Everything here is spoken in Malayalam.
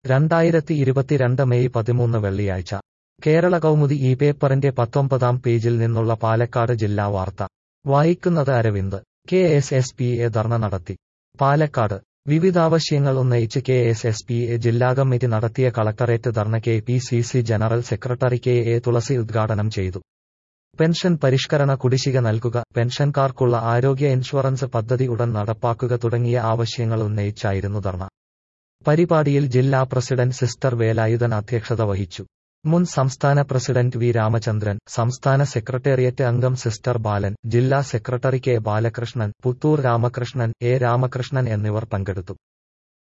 രണ്ടായിരത്തി ഇരുപത്തിരണ്ട് മെയ് പതിമൂന്ന് വെള്ളിയാഴ്ച കേരള കൗമുദി ഈ പേപ്പറിന്റെ പത്തൊമ്പതാം പേജിൽ നിന്നുള്ള പാലക്കാട് ജില്ലാ വാർത്ത വായിക്കുന്നത് Aravind K S S P A dharna നടത്തി പാലക്കാട് വിവിധാവശ്യങ്ങൾ ഉന്നയിച്ച് K S S P A ജില്ലാ കമ്മിറ്റി നടത്തിയ collectorate dharna K P C C general secretary K A Thulasi ഉദ്ഘാടനം ചെയ്തു പെൻഷൻ പരിഷ്കരണ കുടിശ്ശിക നൽകുക പെൻഷൻകാർക്കുള്ള ആരോഗ്യ ഇൻഷുറൻസ് പദ്ധതി ഉടൻ നടപ്പാക്കുക തുടങ്ങിയ ആവശ്യങ്ങൾ ഉന്നയിച്ചായിരുന്നു ധർണ പരിപാടിയിൽ ജില്ലാ പ്രസിഡന്റ് സിസ്റ്റർ വേലായുധൻ അധ്യക്ഷത വഹിച്ചു മുൻ സംസ്ഥാന പ്രസിഡന്റ് വി രാമചന്ദ്രൻ സംസ്ഥാന സെക്രട്ടേറിയറ്റ് അംഗം സിസ്റ്റർ ബാലൻ ജില്ലാ secretary K Balakrishnan Puthur Ramakrishnan A Ramakrishnan എന്നിവർ പങ്കെടുത്തു